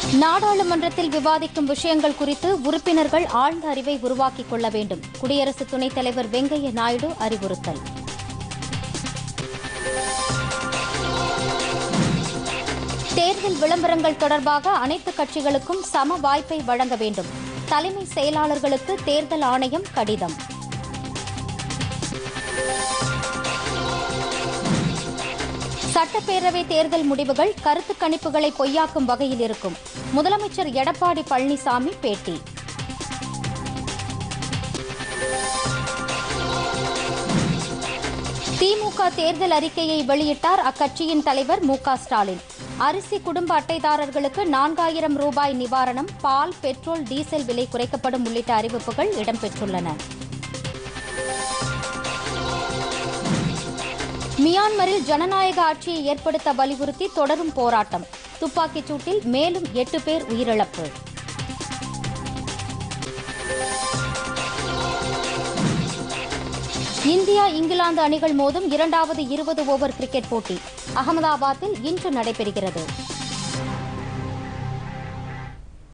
நாடாளுமன்றத்தில் விவாதிக்கும் விஷயங்கள் குறித்து உறுப்பினர்கள் ஆழ்ந்த அறிவை உருவாக்கிக் கொள்ள வேண்டும் குடியரசு துணைத் தலைவர் வெங்கையா நாயுடு அறிவுறுத்தல் தேர்தல் விளம்பரங்கள் தொடர்பாக அனைத்து கட்சிகளுக்கும் சம வாய்ப்பை வழங்க வேண்டும் தலைமை செயலாளர்களுக்கு தேர்தல் ஆணையம் கடிதம் சட்டப்பேரவை தேர்தல் முடிவுகள் கருத்து கணிப்புகளை பொய்யாக்கும் வகையில் இருக்கும் முதலமைச்சர் எடப்பாடி பழனிசாமி பேட்டி திமுக தேர்தல் அறிக்கையை வெளியிட்டார் அக்கட்சியின் தலைவர் மு க ஸ்டாலின் அரிசி குடும்ப அட்டைதாரர்களுக்கு நான்காயிரம் ரூபாய் நிவாரணம் பால் பெட்ரோல் டீசல் விலை குறைக்கப்படும் உள்ளிட்ட அறிவிப்புகள் இடம்பெற்றுள்ளன மியான்மரில் ஜனநாயக ஆட்சியை ஏற்படுத்த வலியுறுத்தி தொடரும் போராட்டம் துப்பாக்கிச் சூட்டில் மேலும் எட்டு பேர் உயிரிழப்பு இந்தியா இங்கிலாந்து அணிகள் மோதும் இரண்டாவது இருபது ஓவர் கிரிக்கெட் போட்டி அகமதாபாத்தில் இன்று நடைபெறுகிறது